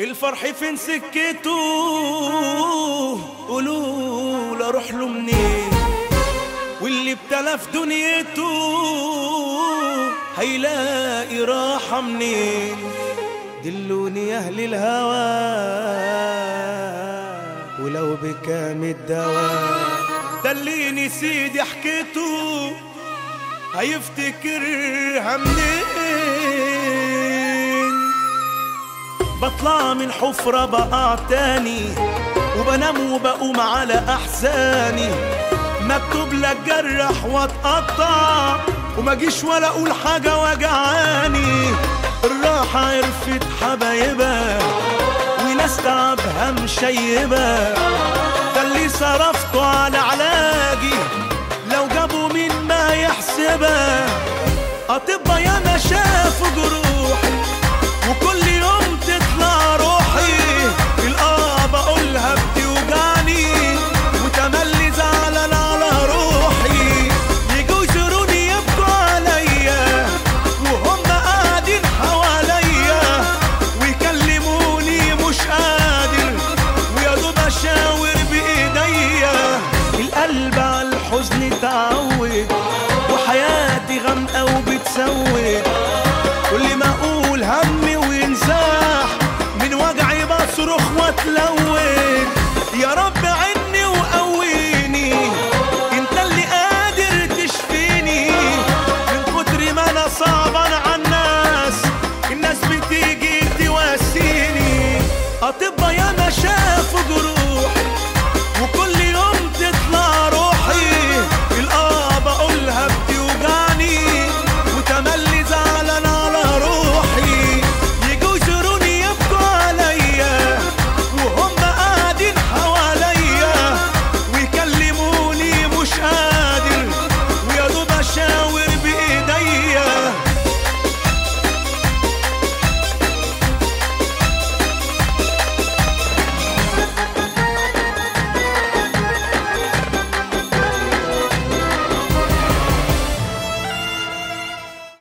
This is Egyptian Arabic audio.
الفرح فين سكته قولوا له اروح له منين واللي ابتلى في دنيته هيلاقي راحة منين دلوني يا اهل الهوى ولو بكام الدواء دليني سيدي حكيته هيفتكرها منين بطلع من حفرة بقع تاني وبنام وبقوم على أحزاني مكتوب لك جرح واتقطع وما جيش ولا اقول حاجة وجعاني الراحة عرفت حبايبها وناس تعبها مشيبة ده اللي صرفته على علاجي لو جابوا مين ما يحسبها أطباء ياما شافوا جروحي وكل يوم تطلع روحي الآه بقولها بتوجعني وتملي زعلان على روحي يجوا يزوروني يبكوا عليا وهم قاعدين حواليا ويكلموني مش قادر ويا دوب اشاور بايديا القلب على الحزن اتعود وحياتي غامقه وبتسود كل ما اقول همي وينزاح من وجعي بصرخ واتلون يا رب عني وقويني انت اللي قادر تشفيني من كتر ما انا صعبان على الناس الناس بتيجي تواسيني اطباء ياما شافوا جروح